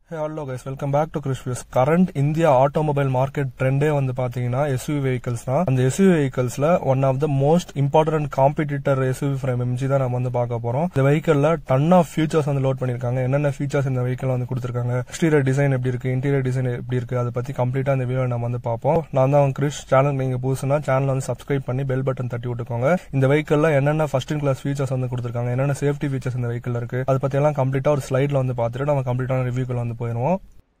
Hey hello guys welcome back to கிறிஸ்பியஸ் current India automobile market ட்ரெண்டே வந்து பாத்தீங்கன்னா எஸ்யூவி வெஹிக்கல்ஸ் தான் அந்த எஸ்யூவி வெஹிக்கல்ஸ்ல one of the most important competitor SUV from MG தான் நம்ம வந்து பார்க்க போறோம் இந்த வெஹிக்கல்ல டன் ஆஃப் ஃபீச்சர்ஸ் வந்து லோட் பண்ணிருக்காங்க என்னென்ன ஃபீச்சர்ஸ் இந்த வெஹிக்கல் வந்து கொடுத்திருக்காங்க எக்ஸ்டீரியர் டிசைன் எப்படி இருக்கு இன்டீரியர் டிசைன் எப்படி இருக்கு அதை பத்தி கம்ப்ளீட்டா இந்த வீடியோ நம்ம வந்து பார்ப்போம் நான் தான் கிறிஸ் சேனல் நீங்க புதுசுனா சேனல் வந்து சப்ஸ்கிரைப் பண்ணி பெல் பட்டன் தட்டி விட்டுக்கோங்க இந்த வெஹிக்கல்ல என்னென்ன ஃபர்ஸ்ட் இன் கிளாஸ் ஃபீச்சர்ஸ் வந்து கொடுத்திருக்காங்க என்னென்ன சேஃப்டி ஃபீச்சர்ஸ் இந்த வெஹிக்கல் இருக்கு அதை பத்தி எல்லாம் கம்ப்ளீட்டா ஒரு ஸ்லைட்ல வந்து பார்த்துட்டு நம்ம கம்ப்ளீட்டான ரிவ்யூக்குள்ள வந்து போயிருவோம்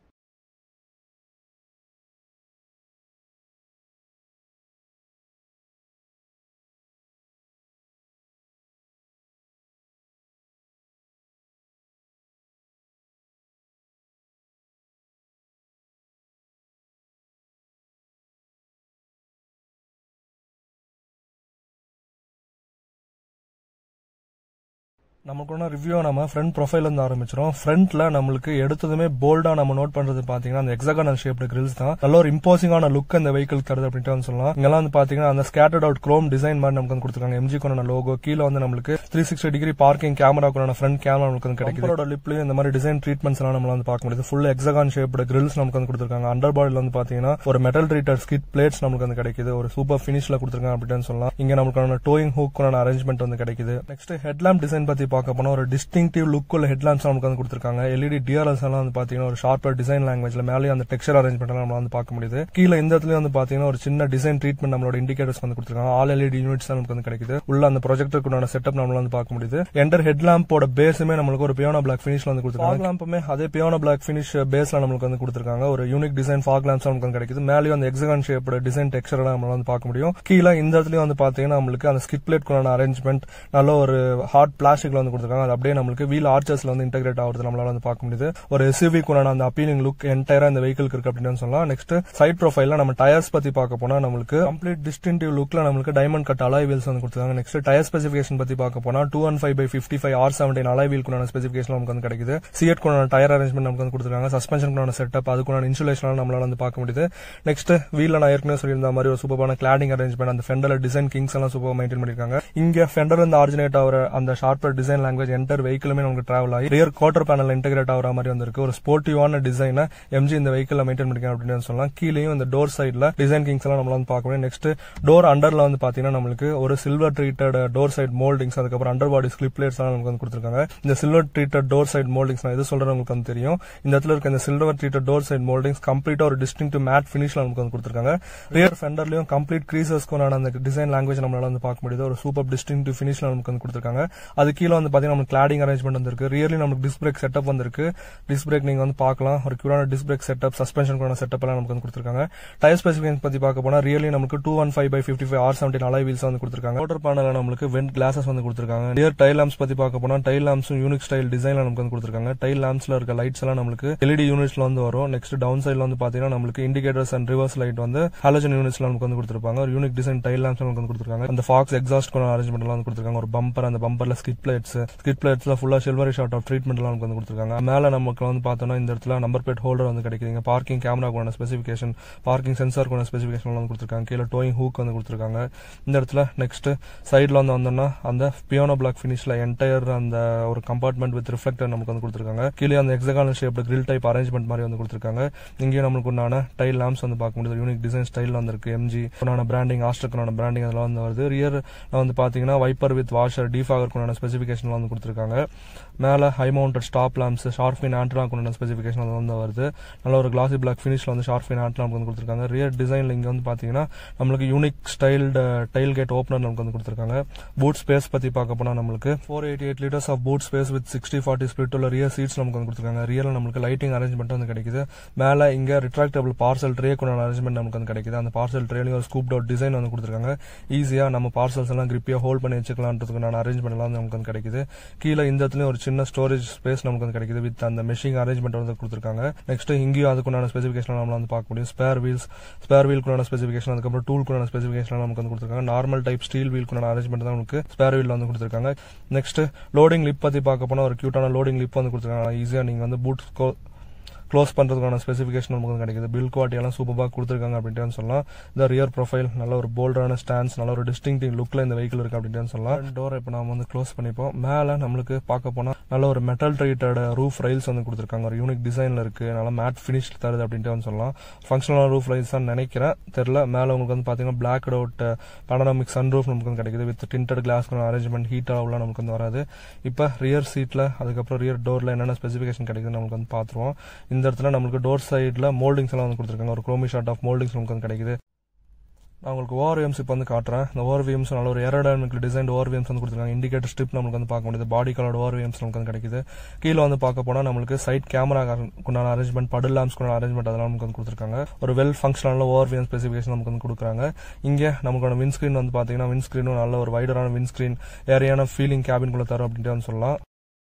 நமக்கு ரிவ்யூ நம்ம ஃப்ரண்ட் ப்ரொஃபைல் இருந்து ஆரம்பிச்சிரும் ஃப்ரண்ட்ல நம்மளுக்கு எடுத்ததுமே போல்டா நம்ம நோட் பண்றது பாத்தீங்கன்னா அந்த எக்ஸாகனல் ஷேப்டு கிரில்ஸ் தான் நல்ல ஒரு இம்போசிங்கான லுக் இந்த வெஹிக்கல் தருது அப்படின்ட்டு வந்து சொல்லலாம் இங்கெல்லாம் வந்து பாத்தீங்கன்னா அந்த ஸ்கேட்டர்ட் அவுட் க்ரோம் டிசைன் மாதிரி நமக்கு வந்து கொடுத்துருக்காங்க எம்ஜி கொண்டான லோகோ கீழே வந்து நம்மளுக்கு three sixty degree parking camera கொண்டான ஃப்ரண்ட் கேமரா நமக்கு வந்து கிடைக்குது லிப்லயும் இந்த மாதிரி டிசைன் ட்ரீட்மெண்ட்ஸ் எல்லாம் நம்ம வந்து பார்க்க முடியுது ஃபுல் எக்ஸாகான் ஷேப்டு கிரில்ஸ் நமக்கு வந்து கொடுத்துருக்காங்க அண்டர் பாடியில் வந்து பாத்தீங்கன்னா ஒரு மெட்டல் ட்ரீட்டர் ஸ்கிட் பிளேட்ஸ் நமக்கு வந்து கிடைக்குது ஒரு சூப்பர் ஃபினிஷ்ல கொடுத்துருக்காங்க அப்படின்னு சொல்லலாம் இங்க நமக்கான டோயிங் ஹூக் அரேஞ்ச்மெண்ட் வந்து கிடைக்குது நெக்ஸ்ட் ஹெட்லாம்ப் டிசைன் பத்தி பார்க்க போனா ஒரு டிஸ்டிங்டிவ் லுக் உள்ள ஹெட்லாம்ப்ஸ் நமக்கு வந்து கொடுத்துருக்காங்க எல்இடி டிஆர்எஸ் எல்லாம் வந்து பாத்தீங்கன்னா ஒரு ஷார்ப்பர் டிசைன் லாங்குவேஜ்ல மேலே அந்த டெக்ஸ்டர் அரேஞ்ச்மெண்ட் எல்லாம் நம்ம வந்து பார்க்க முடியுது கீழே இந்த இடத்துல வந்து பாத்தீங்கன்னா ஒரு சின்ன டிசைன் ட்ரீட்மெண்ட் நம்மளோட இண்டிகேட்டர்ஸ் வந்து கொடுத்துருக்காங்க ஆல் எல்இடி யூனிட்ஸ் நமக்கு வந்து கிடைக்குது உள்ள அந்த ப்ரொஜெக்டருக்குண்டான செட்டப் நம்மளால வந்து பார்க்க முடியுது என்டர் ஹெட்லாம்போட பேஸுமே நம்மளுக்கு ஒரு பியோனா பிளாக் ஃபினிஷ்ல வந்து கொடுத்துருக்காங்க லாம்புமே அதே பியோனா பிளாக் ஃபினிஷ் பேஸ்ல நம்மளுக்கு வந்து கொடுத்துருக்காங்க ஒரு யூனிக் டிசைன் ஃபாக் லாம்ப்ஸ் நமக்கு வந்து கிடைக்குது மேலேயும் அந்த எக்ஸகன் ஷேப்போட டிசைன் டெக்ஸ்டர் எல்லாம் நம்மளால வந்து பார்க்க முடியும் கீழே இந்த இடத்துலயும் வந்து பாத்தீங்கன்னா நம்மளுக்கு அந்த ஸ்கிட் பிளேட் அரேஞ்ச்மெண்ட் நல்ல ஒரு ஹார்ட் பிளாஸ்டிக்ல வந்து கொடுத்துருக்காங்க அது அப்படியே நம்மளுக்கு வீல் ஆர்ச்சர்ஸ்ல வந்து இன்டெகிரேட் ஆகுறது நம்மளால வந்து பார்க்க முடியுது ஒரு எஸ்யூவி குறான அந்த அப்பீலிங் லுக் என்டையரா இந்த வெஹிக்கிள் இருக்கு அப்படின்னு சொல்லலாம் நெக்ஸ்ட் சைட் ப்ரொஃபைல்ல நம்ம டயர்ஸ் பத்தி பார்க்க போனா நம்மளுக்கு கம்ப்ளீட் டிஸ்டிங்டிவ் லுக்ல நம்மளுக்கு டைமண்ட் கட் அலாய் வீல்ஸ் வந்து கொடுத்துருக்காங்க நெக்ஸ்ட் டயர் ஸ்பெசிபிகேஷன் பத்தி பார்க்க போனா two one five by fifty five R seventeen alloy wheel குறான ஸ்பெசிபிகேஷன் நமக்கு வந்து கிடைக்குது சிஎட் குறான டயர் அரேஞ்ச்மெண்ட் நமக்கு வந்து கொடுத்துருக்காங்க சஸ்பென்ஷன் குறான செட்டப் அதுக்குறான இன்சுலேஷன் நம்மளால வந்து பார்க்க முடியுது நெக்ஸ்ட் வீல்ல நான் ஏற்கனவே சொல்லியிருந்த மாதிரி ஒரு சூப்பரான கிளாடிங் அரேஞ்ச்மெண்ட் அந்த ஃபெண்டர்ல டிசைன் கிங்ஸ் எல்லாம் சூப்பர் மெயின்டைன் பண்ணிருக்காங்க இங்க ஃபெண்டர் வந்து ஆரிஜினேட் ஆகிற அந்த ஷார்ப்பர் டிசைன் லாங்குவேஜ் என்டர் வெஹிக்கிளுமே நமக்கு டிராவல் ஆகி ரியர் குவார்டர் பேனல் இன்டெகிரேட் ஆகிற மாதிரி வந்திருக்கு ஒரு ஸ்போர்ட்டிவான டிசைனை எம்ஜி இந்த வெஹிக்கிள் மெயின்டைன் பண்ணிருக்காங்க அப்படின்னு சொல்லலாம் கீழேயும் இந்த டோர் சைட்ல டிசைன் கிங்ஸ் எல்லாம் நம்மளால வந்து பார்க்க முடியும் நெக்ஸ்ட் டோர் அண்டர்ல வந்து பாத்தீங்கன்னா நம்மளுக்கு ஒரு silver treated door side mouldings அதுக்கப்புறம் அண்டர் பாடி ஸ்லிப் பிளேட்ஸ் எல்லாம் நமக்கு வந்து கொடுத்துருக்காங்க இந்த silver treated door side mouldings நான் எது சொல்றேன் உங்களுக்கு வந்து தெரியும் இந்த இடத்துல இருக்க இந்த silver treated door side mouldings கம்ப்ளீட்டா ஒரு டிஸ்டிங் மேட் பினிஷ்ல நமக்கு வந்து கொடுத்துருக்காங்க ரியர் ஃபெண்டர்லயும் கம்ப்ளீட் கிரீசஸ்க்கான அந்த டிசைன் லாங்குவேஜ் நம்மளால வந்து பார்க்க முடியுது ஒரு சூப்பர் டிஸ்டிங் பினிஷ்ல நமக்கு வந்து கொடுத்துருக்காங்க அது கீழே வந்து பாத்தீங்கன்னா நமக்கு கிளாடிங் அரேஞ்ச்மெண்ட் வந்திருக்கு ரியர்லி நமக்கு டிஸ்க் பிரேக் செட்டப் வந்திருக்கு டிஸ்க் பிரேக் நீங்க வந்து பார்க்கலாம் ஒரு கியூரான disc brake setup suspension setup எல்லாம் நமக்கு வந்து கொடுத்துருக்காங்க டயர் ஸ்பெசிபிகேஷன் பத்தி பார்க்க போனா ரியலி நமக்கு two one five by fifty five R seventeen alloy wheels வந்து கொடுத்துருக்காங்க மோட்டர் பேனல் நம்மளுக்கு வெண்ட் கிளாசஸ் வந்து கொடுத்துருக்காங்க ரியர் டைல் லாம்ப்ஸ் பத்தி பார்க்க போனா டைல் லாம்ப்ஸும் யூனிக் ஸ்டைல் டிசைன்ல நமக்கு வந்து கொடுத்துருக்காங்க டைல் லாம்ப்ஸ்ல இருக்க லைட்ஸ் எல்லாம் நம்மளுக்கு எல்இடி யூனிட்ஸ்ல வந்து வரும் நெக்ஸ்ட் டவுன் சைட்ல வந்து பாத்தீங்கன்னா நம்மளுக்கு இண்டிகேட்டர்ஸ் அண்ட் ரிவர்ஸ் லைட் வந்து ஹாலஜன் யூனிட்ஸ்ல நமக்கு வந்து கொடுத்துருப்பாங்க ஒரு யூனிக் டிசைன் டைல் லாம்ப்ஸ் நமக்கு வந்து கொடுத்துருக்காங்க அந்த ஃபாக்ஸ் எக்ஸாஸ்ட் அரேஞ்ச்மெண்ட் எல்லாம் வந்து கொடுத்துருக்காங்க ஒரு பம்பர் அந்த பம்பர்ல ஸ்கிட் பிளேட்ஸ் ஸ்கிட் பிளேட்ஸ்ல ஃபுல்லா சில்வரி ஷார்ட் ஆஃப் ட்ரீட்மெண்ட் எல்லாம் நமக்கு வந்து கொடுத்துருக்காங்க மேல நமக்கு வந்து பார்த்தோம்னா இந்த இடத்துல நம்பர் பிளேட் ஹோல்டர் வந்து கிடைக்குதுங்க பார்க்கிங் கேமரா கூட ஸ்பெசிஃபிகேஷன் பார்க்கிங் சென்சார் கூட ஸ்பெசிஃபிகேஷன் வந்து கொடுத்துருக்காங்க கீழே டோயிங் ஹூக் வந்து கொடுத்துருக்காங்க இந்த இடத்துல நெக்ஸ்ட் சைட்ல வந்து வந்தோம்னா அந்த பியோனோ பிளாக் ஃபினிஷ்ல என்டையர் அந்த ஒரு கம்பார்ட்மெண்ட் வித் ரிஃப்ளெக்டர் நமக்கு வந்து கொடுத்துருக்காங்க கீழே அந்த எக்ஸகான ஷேப் கிரில் டைப் அரேஞ்ச்மெண்ட் மாதிரி வந்து கொடுத்துருக்காங்க இங்கேயும் நம்மளுக்கு உண்டான டைல் லாம்ப்ஸ் வந்து பார்க்க முடியுது யூனிக் டிசைன் ஸ்டைல் வந்திருக்கு எம்ஜி உண்டான பிராண்டிங் ஆஸ்ட்ரக்குனான பிராண்டிங் அதெல்லாம் வந்து வருது ரியர் வந்து பாத்தீங்கன்னா வைப்பர் வித் வாஷர் டீஃபாகருக்குண்டான ஸ்பெசிஃபிகேஷன் வந்து கொடுத்துருக்காங்க மேல high mounted stop lamps shark fin ஆண்ட்ராக்குண்டான ஸ்பெசிஃபிகேஷன் அது வந்து வருது நல்ல ஒரு கிளாசி பிளாக் ஃபினிஷ்ல வந்து ஷார்ஃபின் ஆண்ட் நமக்கு வந்து கொடுத்துருக்காங்க ரியர் டிசைன்ல இங்க வந்து பாத்தீங்கன்னா நம்மளுக்கு unique styled tailgate opener நமக்கு வந்து கொடுத்துருக்காங்க பூட் ஸ்பேஸ் பத்தி பார்க்க போனா நம்மளுக்கு four eighty eight litres of boot space with sixty forty split உள்ள ரியர் சீட்ஸ் நமக்கு வந்து கொடுத்துருக்காங்க ரியர்ல நம்மளுக்கு லைட்டிங் அரேஞ்ச்மெண்ட் வந்து கிடைக்குது மேல இங்க ரிட்ராக்டபிள் பார்சல் ட்ரே கொண்டான அரேஞ்ச்மெண்ட் நமக்கு வந்து கிடைக்குது அந்த பார்சல் ட்ரேலையும் ஒரு ஸ்கூப் டவுட் டிசைன் வந்து கொடுத்துருக்காங்க ஈஸியா நம்ம பார்சல்ஸ் எல்லாம் கிரிப்பியா ஹோல்ட் பண்ணி வச்சுக்கலான்றதுக்கான அரேஞ்ச்மெண்ட் எல்லாம் நமக்கு வந்து கிடைக்குது கீழே இந்த இடத்துலயும் ஒரு சின்ன ஸ்டோரேஜ் ஸ்பேஸ் நமக்கு வந்து கிடைக்குது வித் அந்த மெஷிங் அரேஞ்ச்மெண்ட் வந்து கொடுத்துருக்காங்க நெக்ஸ்ட் இங்கேயும் அதுக்குண்டான ஸ்பெசிஃபிகேஷன் நம்மளால வந்து பார்க்க முடியும் ஸ்பேர் வீல்ஸ் ஸ்பேர் வீல்க்குண்டான ஸ்பெசிஃபிகேஷன் அதுக்கப்புறம் டூல்க்குண்டான ஸ்பெசிஃபிகேஷன் நமக்கு வந்து கொடுத்துருக்காங்க நார்மல் டைப் ஸ்டீல் வீல்க்குண்டான அரேஞ்ச்மெண்ட் தான் நமக்கு ஸ்பேர் வீல் வந்து கொடுத்துருக்காங்க நெக்ஸ்ட் லோடிங் லிப் பத்தி பார்க்க போனா ஒரு கியூட்டான லோடிங் லிப் வந்து கொடுத்துருக்காங்க ஈஸியா நீங்க வந்து பூட் க்ளோஸ் பண்றதுக்கான ஸ்பெசிஃபிகேஷன் நமக்கு வந்து கிடைக்குது பில் குவாலிட்டி எல்லாம் சூப்பராக கொடுத்துருக்காங்க அப்படின்ட்டு சொல்லலாம் இந்த ரியர் ப்ரொஃபைல் நல்ல ஒரு போல்டான ஸ்டாண்ட்ஸ் நல்ல ஒரு டிஸ்டிங்டிவ் லுக்ல இந்த வெஹிக்கிள் இருக்கு அப்படின்ட்டு சொல்லலாம் டோர் இப்போ நாம வந்து க்ளோஸ் பண்ணிப்போம் மேல நம்மளுக்கு பார்க்க போனா நல்ல ஒரு மெட்டல் ட்ரீட்டட் ரூஃப் ரைல்ஸ் வந்து கொடுத்துருக்காங்க ஒரு யூனிக் டிசைன்ல இருக்கு நல்லா மேட் ஃபினிஷ் தருது அப்படின்ட்டு வந்து சொல்லலாம் ஃபங்க்ஷனல் ரூஃப் ரைல்ஸ் தான் நினைக்கிறேன் தெரியல மேல உங்களுக்கு வந்து பாத்தீங்கன்னா black out panoramic sunroof நமக்கு வந்து கிடைக்குது with tinted glass arrangement heat அவ்வளோ நமக்கு வந்து வராது இப்போ ரியர் சீட்ல அதுக்கப்புறம் ரியர் டோர்ல என்னென்ன ஸ்பெசிஃபிகேஷன் கிடைக்குதுன்னு நமக்கு வந்து பார்த்துருவோம் இந்த இடத்துல நம்மளுக்கு டோர் சைடில் மோல்டிங்ஸ் எல்லாம் வந்து கொடுத்துருக்காங்க ஒரு குரோமி ஷார்ட் ஆஃப் மோல்டிங்ஸ் நமக்கு வந்து கிடைக்குது நான் உங்களுக்கு ஓஆர்விஎம்ஸ் இப்போ வந்து காட்டுறேன் இந்த ஓஆர்விஎம்ஸ் நல்ல ஒரு ஏரோடைனமிக் டிசைன் ஓஆர்விஎம்ஸ் வந்து கொடுத்துருக்காங்க இண்டிகேட்டர் ஸ்ட்ரிப் நமக்கு வந்து பார்க்க முடியுது பாடி கலர் ஓஆர்விஎம்ஸ் நமக்கு வந்து கிடைக்குது கீழே வந்து பார்க்க போனால் நம்மளுக்கு சைட் கேமரா உண்டான அரேஞ்ச்மெண்ட் படல் லேம்ஸ்க்குண்டான அரேஞ்ச்மெண்ட் அதெல்லாம் நமக்கு வந்து கொடுத்துருக்காங்க ஒரு வெல் ஃபங்க்ஷனல் ஓஆர்விஎம் ஸ்பெசிஃபிகேஷன் நமக்கு வந்து கொடுக்குறாங்க இங்கே நமக்கான விண்ஸ்கிரீன் வந்து பார்த்தீங்கன்னா விண்ஸ்கிரீனும் நல்ல ஒரு வைடரான விண்ஸ்கிரீன் ஏரியான ஃபீலிங் கேபின்குள்ள தரும் அப்படின்ட்டு வந்து சொல்லலாம்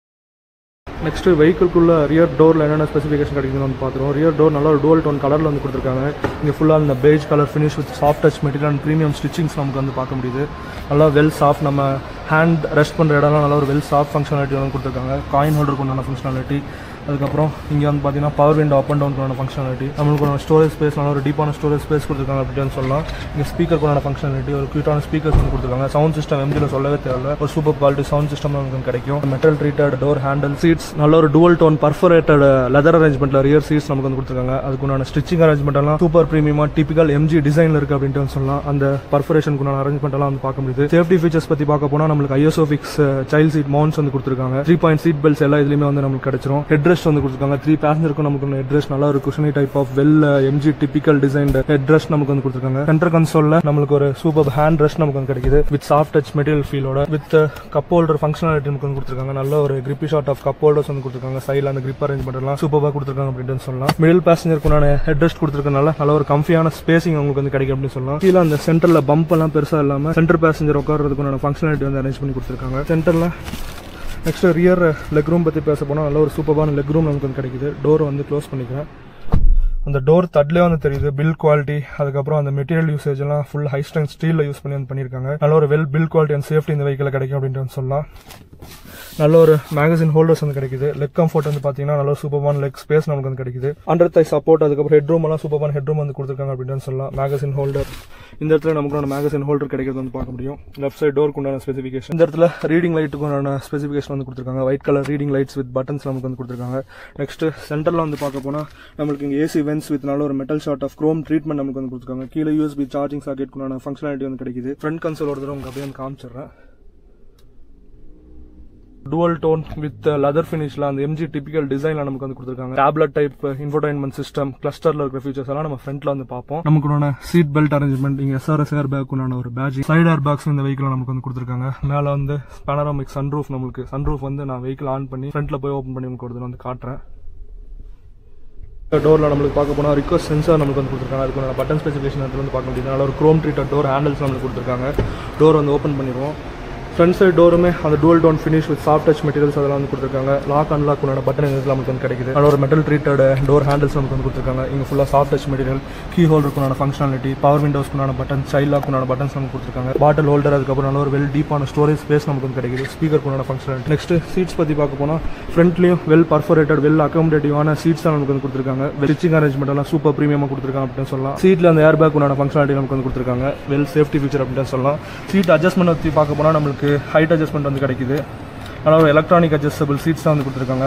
நெக்ஸ்ட் வெஹிக்கிள்குள்ள ரியர் டோரில் என்னென்ன ஸ்பெசிஃபிகேஷன் கிடைக்குதுன்னு வந்து பார்த்துருவோம் ரியர் டோர் நல்ல ஒரு டோல் டோன் கலரில் வந்து கொடுத்துருக்காங்க இங்கே ஃபுல்லாக இந்த beige colour finish with soft touch material and premium stitchings நமக்கு வந்து பார்க்க முடியுது நல்லா வெல் சாஃப்ட் நம்ம ஹேண்ட் ரெஸ்ட் பண்ணுற இடம்லாம் நல்ல ஒரு வெல் சாஃப்ட் ஃபங்க்ஷனாலிட்டி வந்து கொடுத்துருக்காங்க காயின் ஹோல்டருக்கு உண்டான ஃபங்க்ஷனாலிட்டி அதுக்கப்புறம் இங்கே வந்து பார்த்தீங்கன்னா பவர் விண்டோ அப் அண்ட் டவுனுக்கான ஃபங்க்ஷனாலிட்டி நம்மளுக்கு ஒரு ஸ்டோரேஜ் ஸ்பேஸ் நல்ல ஒரு டீப்பான ஸ்டோரேஜ் ஸ்பேஸ் கொடுத்துருக்காங்க அப்படின்னு சொல்லலாம் இங்கே ஸ்பீக்கருக்கான ஃபங்க்ஷனாலிட்டி ஒரு க்யூட்டான ஸ்பீக்கர்ஸ் வந்து கொடுத்துருக்காங்க சவுண்ட் சிஸ்டம் எம்ஜியில் சொல்லவே தேவையில்ல ஒரு சூப்பர் குவாலிட்டி சவுண்ட் சிஸ்டம் நமக்கு கிடைக்கும் metal treated door handle seats நல்ல ஒரு டுவல் டோன் பர்ஃபரேட்டட் லெதர் அரேஞ்ச்மெண்ட்ல ரியர் சீட்ஸ் நமக்கு வந்து கொடுத்துருக்காங்க அதுக்குண்டான ஸ்டிச்சிங் அரேஞ்ச்மெண்ட் எல்லாம் சூப்பர் ப்ரீமியமா டிபிக்கல் எம்ஜி டிசைன்ல இருக்கு அப்படின்ட்டு சொல்லலாம் அந்த பர்ஃபரேஷனுக்குண்டான அரேஞ்ச்மெண்ட் எல்லாம் வந்து பார்க்க முடியுது சேஃப்டி ஃபீச்சர்ஸ் பத்தி பார்க்க போனா நம்மளுக்கு ISO fix child seat mounts வந்து கொடுத்துருக்காங்க த்ரீ பாயிண்ட் சீட் பெல்ட்ஸ் எல்லா இதுலயுமே வந்து நமக்கு கிடைச்சிரும் ஹெட் ரெஸ்ட் வந்து கொடுத்துருக்காங்க த்ரீ பேசஞ்சருக்கும் நமக்கு ஹெட் ரெஸ்ட் நல்லா ஒரு cushiony type of well MG typical design head rest நமக்கு வந்து கொடுத்துருக்காங்க சென்டர் கன்சோல்ல நம்மளுக்கு ஒரு சூப்பர் ஹேண்ட் ரெஸ்ட் நமக்கு வந்து கிடைக்குது வித் சாஃப்ட் டச் மெட்டீரியல் ஃபீலோட வித் கப் ஹோல்டர் ஃபங்க்ஷனாலிட்டி நமக்கு வந்து கொடுத்துருக்காங்க நல்ல ஒரு grippy sort of cup holders வந்து கொடுத்துருக்காங்க சைடில் அந்த கிரிப் அரேஞ்ச்மெண்ட் எல்லாம் சூப்பராக கொடுத்துருக்காங்க அப்படின்னு சொல்லலாம் மிடில் பேசஞ்சருக்குனான ஹெட் ரெஸ்ட் கொடுத்துருக்கனால நல்ல ஒரு கம்ஃபியான ஸ்பேசிங் உங்களுக்கு வந்து கிடைக்கும் அப்படின்னு சொல்லலாம் கீழே அந்த சென்டர்ல பம்ப் எல்லாம் பெருசா இல்லாம சென்டர் பேசஞ்சர் உட்காரதுக்குண்டான ஃபங்க்ஷனாலிட்டி வந்து அரேஞ்ச் பண்ணி கொடுத்துருக்காங்க சென்டர்ல நெக்ஸ்ட் ரியர் லெக் ரூம் பற்றி பேச போனால் நல்ல ஒரு சூப்பரான லெக் ரூம் நமக்கு வந்து கிடைக்குது டோர் வந்து க்ளோஸ் பண்ணிக்கிறேன் அந்த டோர் தட்லேயே வந்து தெரியுது பில் குவாலிட்டி அதுக்கப்புறம் அந்த மெட்டீரியல் யூசேஜ் எல்லாம் ஃபுல் ஹை ஸ்ட்ரென்த் ஸ்டீலில் யூஸ் பண்ணி வந்து பண்ணியிருக்காங்க நல்ல ஒரு well build quality and safety இந்த வெஹிக்கில் கிடைக்கும் அப்படின்ட்டு வந்து சொல்லலாம் நல்ல ஒரு மேகசின் ஹோல்டர்ஸ் வந்து கிடைக்குது லெக் கம்ஃபர்ட் வந்து பார்த்தீங்கன்னா நல்ல ஒரு சூப்பரான லெக் ஸ்பேஸ் நமக்கு வந்து கிடைக்குது அண்டர் தை சப்போர்ட் அதுக்கப்புறம் ஹெட் ரூம் எல்லாம் சூப்பரான ஹெட் ரூம் வந்து கொடுத்துருக்காங்க அப்படின்னு சொல்லலாம் மேகசின் ஹோல்டர் இந்த இடத்துல நமக்கு மேகசின் ஹோல்டர் கிடைக்கிறது வந்து பார்க்க முடியும் லெஃப்ட் சைடு டோருக்கு உண்டான ஸ்பெசிஃபிகேஷன் இந்த இடத்துல ரீடிங் லைட்டுக்கு உண்டான ஸ்பெசிஃபிகேஷன் வந்து கொடுத்துருக்காங்க white colour reading lights with buttons நமக்கு வந்து கொடுத்துருக்காங்க நெக்ஸ்ட் சென்டர்ல வந்து பார்க்க போனா நம்மளுக்கு இங்கே ஏசி வென்ஸ் வித் நல்ல ஒரு metal sort of chrome treatment நமக்கு வந்து கொடுத்துருக்காங்க கீழே யூஎஸ்பி சார்ஜிங் சாக்கெட் உண்டான ஃபங்க்ஷனாலிட்டி வந்து கிடைக்குது ஃப்ரண்ட் கன்சோல் ஒரு தடவை உங்களுக்கு அப்படியே வந்து காமிச்சிடுறேன் டுவல் டோன் வித் லெதர் ஃபினிஷ்ல அந்த எம்ஜி டிபிக்கல் டிசைன்ல நமக்கு வந்து கொடுத்துருக்காங்க டேப்லெட் டைப் இன்ஃபோடைன்மெண்ட் சிஸ்டம் கிளஸ்டர்ல இருக்கிற ஃபீச்சர்ஸ் எல்லாம் நம்ம ஃப்ரண்ட்ல வந்து பார்ப்போம் நமக்கு சீட் பெல்ட் அரேஞ்ச்மெண்ட் இங்க எஸ்ஆர்எஸ் ஏர் பேக் ஒரு பேட்ச் சைடு ஏர் பேக்ஸ் இந்த வெஹிக்கிள் நமக்கு வந்து கொடுத்துருக்காங்க மேல வந்து பேனராமிக் சன்ரூஃப் நம்மளுக்கு சன்ரூஃப் வந்து நான் வெஹிக்கிள் ஆன் பண்ணி ஃப்ரண்ட்ல போய் ஓப்பன் பண்ணி உங்களுக்கு ஒரு தடவை வந்து காட்டுறேன் டோரில் நம்மளுக்கு பார்க்க போனால் ரிக்வஸ்ட் சென்சார் நமக்கு வந்து கொடுத்துருக்காங்க அதுக்கு பட்டன் ஸ்பெசிஃபிகேஷன் இடத்துல வந்து பார்க்க முடியுது நல்ல ஒரு க்ரோம் ட்ரீட்டட் டோர் ஹேண்டில்ஸ் நம்மளுக்கு கொடுத்துருக்காங்க டோர் வந்து ஓப்பன் பண்ணிடுவோம் ஃப்ரண்ட் சைடு டோருமே அந்த dual tone finish with soft touch materials அதெல்லாம் வந்து கொடுத்துருக்காங்க லாக் அன்லாக் உண்டான பட்டன் இதில் நமக்கு வந்து கிடைக்குது அதில் ஒரு மெட்டல் ட்ரீட்டட் டோர் ஹேண்டில்ஸ் நமக்கு வந்து கொடுத்துருக்காங்க இங்கே ஃபுல்லாக சாஃப்ட் டச் மெட்டீரியல் கீ ஹோல்டருக்குண்டான ஃபங்க்ஷனாலிட்டி பவர் விண்டோஸ்க்குண்டான பட்டன் சைல்ட் லாக்குண்டான பட்டன்ஸ் நமக்கு கொடுத்துருக்காங்க பாட்டில் ஹோல்டர் அதுக்கப்புறம் நல்ல ஒரு வெல் டீப்பான ஸ்டோரேஜ் ஸ்பேஸ் நமக்கு வந்து கிடைக்குது ஸ்பீக்கருக்குண்டான ஃபங்க்ஷனாலிட்டி நெக்ஸ்ட் சீட்ஸ் பற்றி பார்க்க போனால் ஃப்ரண்ட்லேயும் வெல் பர்ஃபரேட்டட் வெல் அக்காமடேட்டிவான சீட்ஸ் தான் நமக்கு வந்து கொடுத்துருக்காங்க ஸ்டிச்சிங் அரேஞ்ச்மெண்ட் எல்லாம் சூப்பர் ப்ரீமியமாக கொடுத்துருக்காங்க அப்படின்னு சொல்லலாம் சீட்டில் அந்த ஏர் பேக் உண்டான ஃபங்க்ஷனாலிட்டி நமக்கு வந்து கொடுத்துருக்காங்க வெல் சேஃப்டி ஃபீச்சர் அப்படின்னு சொல்லலாம் சீட் அட்ஜஸ்ட்மெண்ட் பற்றி பார்க்க போனால் நம்மளுக்கு ஹைட் அட்ஜஸ்ட்மெண்ட் வந்து கிடைக்குது ஆனால் ஒரு எலக்ட்ரானிக் அட்ஜஸ்டபிள் சீட்ஸ் தான் வந்து கொடுத்துருக்காங்க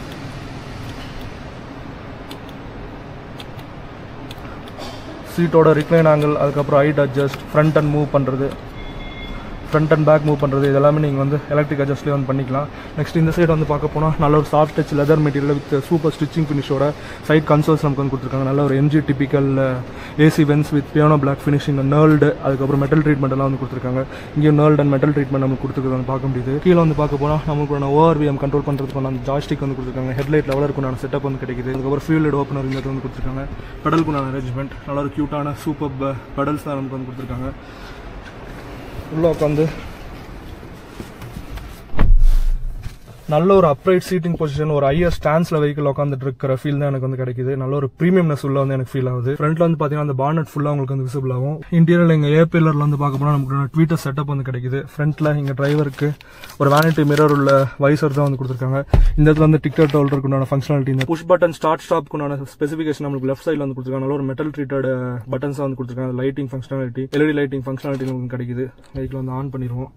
சீட்டோட ரிக்ளைன் ஆங்கிள் அதுக்கப்புறம் height adjust front and move பண்ணுறது ஃப்ரண்ட் அண்ட் பேக் மூவ் பண்ணுறது இது எல்லாமே நீங்கள் வந்து எலக்ட்ரிக் அட்ஜஸ்ட்லேயே வந்து பண்ணிக்கலாம் நெக்ஸ்ட் இந்த சைடு வந்து பார்க்க போனால் நல்ல ஒரு soft touch leather material with super stitching ஃபினிஷோட சைட் கன்சோல்ஸ் நமக்கு வந்து கொடுத்துருக்காங்க நல்ல ஒரு MG typical AC vents with piano black finishing knurled அதுக்கப்புறம் மெட்டல் ட்ரீட்மெண்ட் எல்லாம் வந்து கொடுத்துருக்காங்க இங்கேயும் நர்ல்டு அண்ட் மெட்டல் ட்ரீட்மெண்ட் நமக்கு கொடுத்துருக்கிறது வந்து பார்க்க முடியுது கீழே வந்து பார்க்க போனால் நமக்கு ஓஆர்விஎம் கண்ட்ரோல் பண்ணுறதுக்கான அந்த ஜாய்ஸ்டிக் வந்து கொடுத்துருக்காங்க ஹெட்லைட் லெவலில் இருக்குண்டான செட்டப் வந்து கிடைக்குது அதுக்கப்புறம் ஃபியூல் ஓப்பனர் இந்த வந்து கொடுத்துருக்காங்க பெடலுக்குண்டான அரேஞ்ச்மெண்ட் நல்ல ஒரு க்யூட்டான சூப்பர் பெடல்ஸ் தான் நமக்கு வந்து கொடுத்துருக்காங்க உள்ளே உட்காந்து நல்ல ஒரு அப்ரைட் சீட்டிங் பொசிஷன் ஒரு ஹையர் ஸ்டான்ஸ்ல வெஹிக்கிள் உட்காந்துட்டு இருக்கிற ஃபீல் தான் எனக்கு வந்து கிடைக்குது நல்ல ஒரு ப்ரீமியம்னஸ் உள்ள வந்து எனக்கு ஃபீல் ஆகுது ஃப்ரண்ட்ல வந்து பாத்தீங்கன்னா அந்த பானட் ஃபுல்லா உங்களுக்கு வந்து விசிபிள் ஆகும் இன்டீரியர் எங்க ஏ பில்லர்ல வந்து பார்க்க போனா நமக்கு ட்வீட்டர் செட்டப் வந்து கிடைக்குது ஃப்ரண்ட்ல இங்க டிரைவருக்கு ஒரு வேனிட்டி மிரர் உள்ள வைசர் தான் வந்து கொடுத்துருக்காங்க இந்த இடத்துல வந்து டிக்கெட் ஹோல்டருக்கு உண்டான ஃபங்க்ஷனாலிட்டி இந்த புஷ் பட்டன் ஸ்டார்ட் ஸ்டாப்க்கு உண்டான ஸ்பெசிஃபிகேஷன் நம்மளுக்கு லெஃப்ட் சைடில் வந்து கொடுத்துருக்காங்க நல்ல ஒரு மெட்டல் ட்ரீட்டட் பட்டன்ஸ் வந்து கொடுத்துருக்காங்க lighting functionality LED lighting functionality நமக்கு கிடைக்குது வெஹிக்கிள் வந்து ஆன் பண்ணிடுவோம்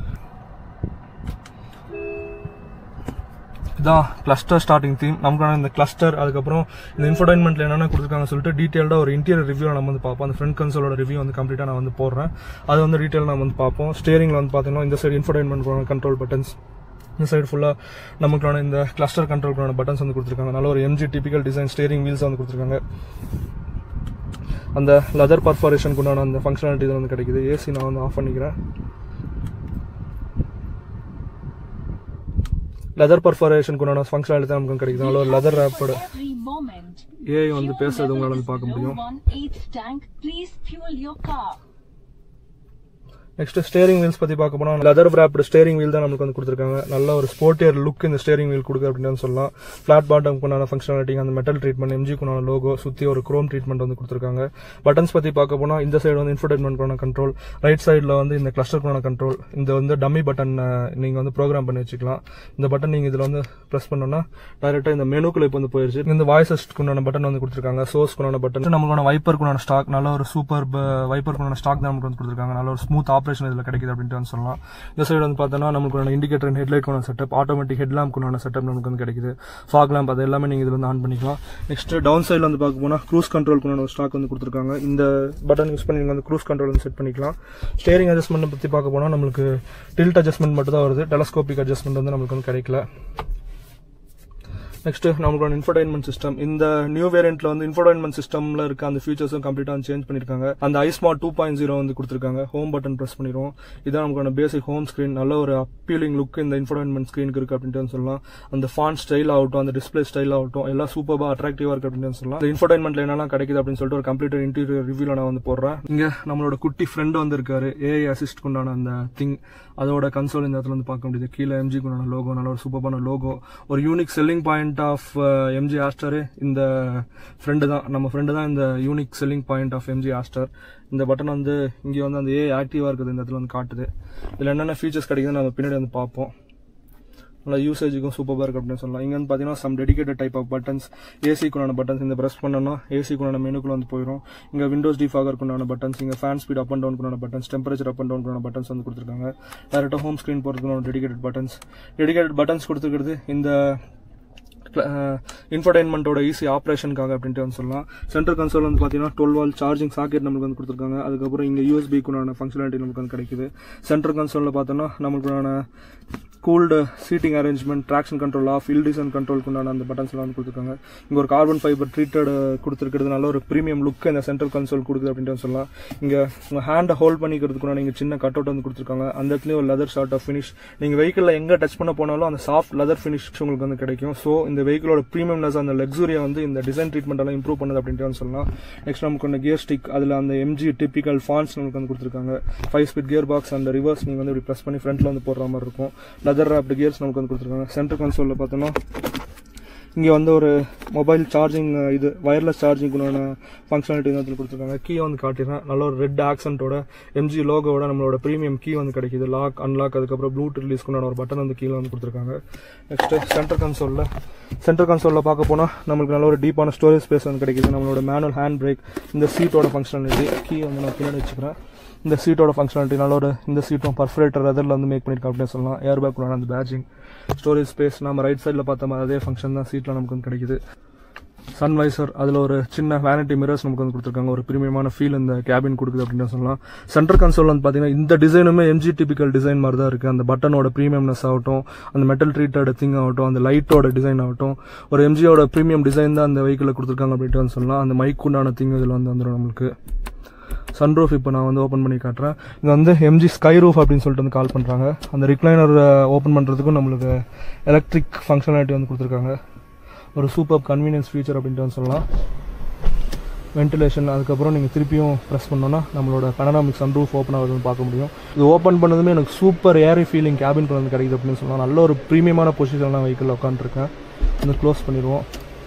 இதான் கிளஸ்டர் ஸ்டார்டிங் தீம் நமக்கான இந்த கிளஸ்டர் அதுக்கப்புறம் இந்த இன்ஃபர்டைன்மெண்ட்ல என்னென்ன கொடுத்துருக்காங்க சொல்லிட்டு டீட்டெயில்டா ஒரு இன்டீரியர் ரிவ்யூ நம்ம வந்து பார்ப்போம் அந்த ஃப்ரண்ட் கன்சோலோட ரிவ்யூ வந்து கம்ப்ளீட்டா நான் வந்து போடுறேன் அது வந்து டீட்டெயில் நம்ம வந்து பார்ப்போம் ஸ்டேரிங்ல வந்து பார்த்தீங்கன்னா இந்த சைடு இன்ஃபர்டைன்மெண்ட் கண்ட்ரோல் பட்டன்ஸ் இந்த சைடு ஃபுல்லாக நமக்கான இந்த கிளஸ்டர் கண்ட்ரோலுக்கான பட்டன்ஸ் வந்து கொடுத்துருக்காங்க நல்ல ஒரு MG typical design steering wheels வந்து கொடுத்துருக்காங்க அந்த லெதர் பர்ஃபாரேஷனுக்கு உண்டான அந்த ஃபங்க்ஷனாலிட்டி வந்து கிடைக்குது ஏசி நான் வந்து ஆஃப் பண்ணிக்கிறேன் லெதர் பர்ஃபாரேஷனுக்கு உண்டான ஃபங்க்ஷனாலிட்டி தான் நமக்கு கிடைக்குது நல்ல ஒரு லெதர் ரேப்போட every moment. ஏஐ வந்து பேசுறது உங்களால வந்து பார்க்க Low முடியும் one eighth tank. Please fuel your car. Next steering wheels பத்தி பார்க்க போனா லெதர் wrapped ஸ்டேரிங் வீல் தான் நமக்கு வந்து கொடுத்துருக்காங்க நல்ல ஒரு ஸ்போர்ட்டியர் லுக் இந்த ஸ்டேரிங் வீல் கொடுக்கு அப்படின்னு சொல்லலாம் ஃபிளாட் பாட்டம் கொண்டான ஃபங்க்ஷனாலிட்டி அந்த மெட்டல் ட்ரீட்மெண்ட் எம்ஜி கொண்டான லோகோ சுத்தி ஒரு குரோம் ட்ரீட்மெண்ட் வந்து கொடுத்துருக்காங்க பட்டன்ஸ் பத்தி பார்க்க போனா இந்த சைடு வந்து இன்ஃபர்டைன்மெண்ட் கொண்டான கண்ட்ரோல் ரைட் சைடில் வந்து இந்த கிளஸ்டர் கொண்டான கண்ட்ரோல் இந்த வந்து டம்மி பட்டன் நீங்க வந்து ப்ரோக்ராம் பண்ணி வச்சுக்கலாம் இந்த பட்டன் நீங்க இதுல வந்து பிரஸ் பண்ணோம்னா டைரக்டா இந்த மெனுக்குள்ள இப்போ வந்து போயிருச்சு இந்த வாய்ஸ் அசிஸ்ட்க்குண்டான பட்டன் வந்து கொடுத்துருக்காங்க சோர்ஸ் கொண்டான பட்டன் நமக்கான வைப்பருக்குண்டான ஸ்டாக் நல்ல ஒரு சூப்பர் வைப்பருக்குண்டான ஸ்டாக் தான் நமக்கு வந்து கொடுத்துருக்காங்க நல்ல ஒரு ஸ்மூத் ஆப்ரேஷன் இதுல கிடைக்குது அப்படின்ட்டு வந்து சொல்லலாம் இந்த சைடு வந்து பார்த்தோன்னா நமக்கு இண்டிகேட்டர் அண்ட் ஹெட்லைட் கொண்டான செட்டப் ஆட்டோமேட்டிக் ஹெட் லேம்ப் கொண்டான செட்டப் நமக்கு வந்து கிடைக்குது ஃபாக் லேம்ப் அது எல்லாமே நீங்க இதுல வந்து ஆன் பண்ணிக்கலாம் நெக்ஸ்ட் டவுன் சைடில் வந்து பார்க்க போனா க்ரூஸ் கண்ட்ரோல் கொண்டான ஒரு ஸ்டாக் வந்து கொடுத்துருக்காங்க இந்த பட்டன் யூஸ் பண்ணி நீங்க வந்து க்ரூஸ் கண்ட்ரோல் வந்து செட் பண்ணிக்கலாம் ஸ்டேரிங் அட்ஜஸ்ட்மெண்ட் பத்தி பார்க்க போனா நம்மளுக்கு டில்ட் அட்ஜஸ்ட்மெண்ட் மட்டும் தான் வருது டெலஸ்கோபிக் அட்ஜஸ்ட்மெண்ட் வந்து நமக்கு வந்து கிடைக்கல நெக்ஸ்ட் நம்மளோட இன்ஃபர்டைன்மெண்ட் சிஸ்டம் இந்த நியூ வேரியன்ட்ல வந்து இன்ஃபர்டைன்மெண்ட் சிஸ்டம்ல இருக்க அந்த ஃபீச்சர்ஸும் கம்ப்ளீட்டா சேஞ்ச் பண்ணிருக்காங்க அந்த ஐஸ்மார்ட் டூ பாயிண்ட் ஜீரோ வந்து கொடுத்துருக்காங்க ஹோம் பட்டன் பிரஸ் பண்ணிடுவோம் இதான் நமக்கான பேசிக் ஹோம் ஸ்கிரீன் நல்ல ஒரு அப்பீலிங் லுக் இந்த இன்ஃபர்டைன்மெண்ட் ஸ்கிரீனுக்கு இருக்கு அப்படின்ட்டு சொல்லலாம் அந்த ஃபான் ஸ்டைல் ஆகட்டும் அந்த டிஸ்பிளே ஸ்டைல் ஆகட்டும் எல்லாம் சூப்பரா அட்ராக்டிவா இருக்கு அப்படின்னு சொல்லலாம் இந்த இன்ஃபர்டைன்மெண்ட்ல என்னெல்லாம் கிடைக்குது அப்படின்னு சொல்லிட்டு ஒரு கம்ப்ளீட்டர் இன்டீரியர் ரிவ்யூல நான் வந்து போடுறேன் இங்க நம்மளோட குட்டி ஃப்ரெண்ட் வந்து இருக்காரு ஏஐ அசிஸ்ட் கொண்டான அந்த திங் அதோட கன்சோல் இந்த இடத்துல வந்து பார்க்க முடியுது கீழே எம்ஜி கொண்டான லோகோ நல்ல ஒரு சூப்பரான லோகோ ஒரு unique selling point of MG Astor இந்த ஃப்ரெண்டு தான் நம்ம ஃப்ரெண்டு தான் இந்த unique selling point of MG Astor இந்த பட்டன் வந்து இங்கே வந்து அந்த ஏ ஆக்டிவாக இருக்குது இந்த இடத்துல வந்து காட்டுது இதில் என்னென்ன ஃபீச்சர்ஸ் கிடைக்குதுன்னு நம்ம பின்னாடி வந்து பார்ப்போம் நல்லா யூசேஜுக்கும் சூப்பராக இருக்கு அப்படின்னு சொல்லலாம் இங்கே வந்து பார்த்தீங்கன்னா some dedicated type of buttons ஏசிக்குண்டான பட்டன்ஸ் இந்த ப்ரெஸ் பண்ணோம்னா ஏசிக்குண்டான மெனுக்குள்ள வந்து போயிடும் இங்கே விண்டோஸ் டிஃபாகருக்குண்டான பட்டன்ஸ் இங்கே ஃபேன் ஸ்பீட் அப் அண்ட் டவுனுக்குண்டான பட்டன்ஸ் டெம்பரேச்சர் அப் அண்ட் டவுனுக்குண்டான பட்டன்ஸ் வந்து கொடுத்துருக்காங்க டேரெக்டாக ஹோம் ஸ்க்ரீன் போகிறதுக்குள்ள டெடிகேட்டட் பட்டன்ஸ் டெடிகேட்டட் பட்டன்ஸ் கொடுத்துருக்கிறது இந்த இன்ஃபர்டைன்மெண்ட்டோட ஈஸி ஆப்ரேஷனுக்காக அப்படின்ட்டு வந்து சொல்லலாம் சென்ட்ரல் கன்சோல் வந்து பார்த்தீங்கன்னா டுவெல் வால் சார்ஜிங் சாக்கெட் நமக்கு வந்து கொடுத்துருக்காங்க அதுக்கப்புறம் இங்கே யூஎஸ்பிக்குண்டான ஃபங்க்ஷனாலிட்டி நமக்கு வந்து கிடைக்குது சென்ட்ரல் கன்சோலில் பார்த்தோன்னா நமக்குண்டான cooled seating arrangement traction control off hill descent கண்ட்ரோலுக்கு உண்டான அந்த பட்டன்ஸ்லாம் வந்து கொடுத்துருக்காங்க இங்கே ஒரு கார்பன் ஃபைபர் ட்ரீட்டட் கொடுத்துருக்கிறது நல்ல ஒரு ப்ரீமியம் லுக் இந்த சென்ட்ரல் கன்சோல் கொடுக்குது அப்படின்ட்டு வந்து சொல்லலாம் இங்கே உங்கள் ஹேண்டை ஹோல்ட் பண்ணிக்கிறதுக்குள்ள நீங்கள் சின்ன கட் அவுட் வந்து கொடுத்துருக்காங்க அந்த இடத்துலயும் ஒரு லெதர் ஷார்ட் ஆஃப் ஃபினிஷ் நீங்கள் வெஹிக்கிளில் எங்கே டச் பண்ண போனாலும் அந்த சாஃப்ட் லெதர் ஃபினிஷ் உங்களுக்கு வந்து கிடைக்கும் ஸோ இந்த வெஹிக்கிளோட ப்ரீமியம்னஸ் அந்த லக்ஸுரியை வந்து இந்த டிசைன் ட்ரீட்மெண்ட் எல்லாம் இம்ப்ரூவ் பண்ணுது அப்படின்ட்டு வந்து சொல்லலாம் நெக்ஸ்ட் நமக்கு அந்த கியர் ஸ்டிக் அதில் அந்த எம்ஜி டிப்பிக்கல் ஃபான்ஸ் நமக்கு வந்து கொடுத்துருக்காங்க ஃபைவ் ஸ்பீட் கியர் பாக்ஸ் அந்த ரிவர்ஸ் நீங்கள் வந்து இப்படி ப்ரெஸ் பண்ணி ஃப்ரண்ட்ல வந்து போடுற மாதிரி இருக்கும் லெதர் ராப்டு கியர்ஸ் நமக்கு வந்து கொடுத்துருக்காங்க சென்டர் கன்சோலில் பார்த்தோன்னா இங்கே வந்து ஒரு மொபைல் சார்ஜிங் இது வயர்லெஸ் சார்ஜிங்க்குள்ளான ஃபங்க்ஷனாலிட்டி வந்து கொடுத்துருக்காங்க கீ வந்து காட்டிடுறேன் நல்ல ஒரு ரெட் ஆக்சன்ட்டோட எம்ஜி லோகோட நம்மளோட ப்ரீமியம் கீ வந்து கிடைக்குது லாக் அன்லாக் அதுக்கப்புறம் ப்ளூட் ரிலீஸ்க்குண்டான ஒரு பட்டன் வந்து கீழே வந்து கொடுத்துருக்காங்க நெக்ஸ்ட் சென்டர் கன்சோலில் சென்டர் கன்சோலில் பார்க்க போனால் நம்மளுக்கு நல்ல ஒரு டீப்பான ஸ்டோரேஜ் ஸ்பேஸ் வந்து கிடைக்குது நம்மளோட மேனுவல் ஹேண்ட் பிரேக் இந்த சீட்டோட ஃபங்க்ஷனாலிட்டி கீ வந்து நான் பின்னாடி வச்சுக்கிறேன் இந்த சீட்டோட ஃபங்க்ஷனாலிட்டி நல்ல ஒரு இந்த சீட்டும் பர்ஃபரேட்டர் அதில் வந்து மேக் பண்ணியிருக்கேன் அப்படின்னு சொல்லலாம் ஏர் பேக் அந்த பேட்சிங் ஸ்டோரேஜ் ஸ்பேஸ் நம்ம ரைட் சைடில் பார்த்த மாதிரி அதே ஃபங்க்ஷன் தான் சீட்டில் நமக்கு வந்து கிடைக்குது சன்வைசர் அதில் ஒரு சின்ன வேனிட்டி மிரர்ஸ் நமக்கு வந்து கொடுத்துருக்காங்க ஒரு ப்ரீமியமான ஃபீல் இந்த கேபின் கொடுக்குது அப்படின்னு சொல்லலாம் சென்டர் கன்சோல் வந்து பார்த்தீங்கன்னா இந்த டிசைனுமே எம்ஜி டிபிக்கல் டிசைன் மாதிரி தான் இருக்குது அந்த பட்டனோட ப்ரீமியம்னஸ் ஆகட்டும் அந்த மெட்டல் ட்ரீட்டட் திங் ஆகட்டும் அந்த லைட்டோட டிசைன் ஆகட்டும் ஒரு எம்ஜியோட ப்ரீமியம் டிசைன் தான் அந்த வெஹிக்கிளில் கொடுத்துருக்காங்க அப்படின்ட்டு வந்து சொல்லலாம் அந்த மைக் உண்டான திங் இதில் வந்து வந்துடும் நம்மளுக்கு சன்ரூஃப் இப்போ நான் வந்து ஓப்பன் பண்ணி காட்டுறேன் இது வந்து எம்ஜி ஸ்கை ரூஃப் அப்படின்னு சொல்லிட்டு வந்து கால் பண்ணுறாங்க அந்த ரிக்ளைனர் ஓப்பன் பண்ணுறதுக்கும் நம்மளுக்கு எலக்ட்ரிக் ஃபங்க்ஷனாலிட்டி வந்து கொடுத்துருக்காங்க ஒரு சூப்பர் கன்வீனியன்ஸ் ஃபீச்சர் அப்படின்ட்டு வந்து சொல்லலாம் வென்டிலேஷன் அதுக்கப்புறம் நீங்கள் திருப்பியும் ப்ரெஸ் பண்ணோன்னா நம்மளோட பனராமிக் சன் ரூஃப் ஓப்பன் ஆகுதுன்னு பார்க்க முடியும் இது ஓப்பன் பண்ணதுமே எனக்கு சூப்பர் ஏரி ஃபீலிங் கேபின் வந்து கிடைக்குது அப்படின்னு சொல்லலாம் நல்ல ஒரு ப்ரீமியமான பொசிஷனில் நான் வெஹிக்கிள் உட்காந்துருக்கேன் வந்து க்ளோஸ் பண்ணிடுவோம்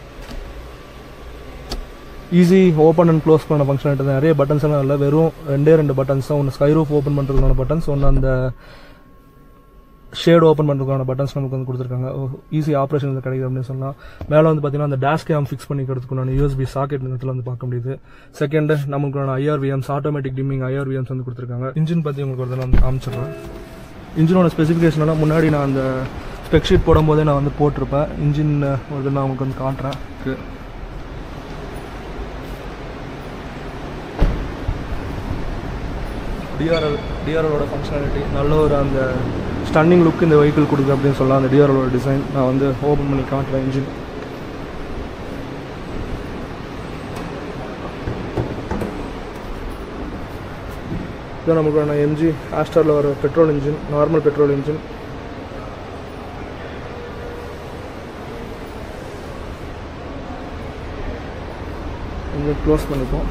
ஈஸி ஓப்பன் அண்ட் க்ளோஸ் பண்ண ஃபங்க்ஷனாலிட்டி தான் நிறைய பட்டன்ஸ் எல்லாம் இல்லை வெறும் ரெண்டே ரெண்டு பட்டன்ஸ் தான் ஒன்று ஸ்கை ரூஃப் ஓப்பன் பண்ணுறதுக்கான பட்டன்ஸ் ஒன்று அந்த ஷேட் ஓப்பன் பண்ணுறதுக்கான பட்டன்ஸ் நமக்கு வந்து கொடுத்துருக்காங்க ஈஸி ஆப்ரேஷன் இது கிடைக்குது அப்படின்னு சொல்லலாம் மேலே வந்து பார்த்தீங்கன்னா அந்த டேஷ் கேம் ஃபிக்ஸ் பண்ணிக்கிறதுக்குண்டான யூஎஸ்பி சாக்கெட் இந்த இடத்துல வந்து பார்க்க முடியுது செகண்ட் நமக்கு ஐஆர்விஎம்ஸ் ஆட்டோமேட்டிக் டிம்மிங் ஐஆர்விஎம்ஸ் வந்து கொடுத்துருக்காங்க இன்ஜின் பற்றி உங்களுக்கு ஒரு தடவை வந்து காமிச்சிடுறேன் இன்ஜினோட ஸ்பெசிஃபிகேஷன் எல்லாம் முன்னாடி நான் அந்த ஸ்பெக் ஷீட் போடும்போதே நான் வந்து போட்டிருப்பேன் இன்ஜின் ஒரு தடவை நான் உங்களுக்கு வந்து காட்டுறேன் Okay. டிஆர்எல் டிஆர்எலோட ஃபங்க்ஷனாலிட்டி நல்ல ஒரு அந்த ஸ்டன்னிங் லுக் இந்த வெஹிக்கிள் கொடுக்குது அப்படின்னு சொல்லலாம் அந்த டிஆர்எலோட டிசைன் நான் வந்து ஓப்பன் பண்ணி காட்டுறேன் இன்ஜின் இது நமக்கான எம்ஜி ஆஸ்டரில் வர petrol engine normal petrol engine கொஞ்சம் க்ளோஸ் பண்ணிப்போம்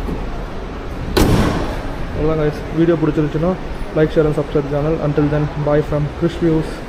அவ்வளோதான் கைஸ் வீடியோ பிடிச்சிருந்துச்சுன்னா like share and subscribe channel until then bye from Chris views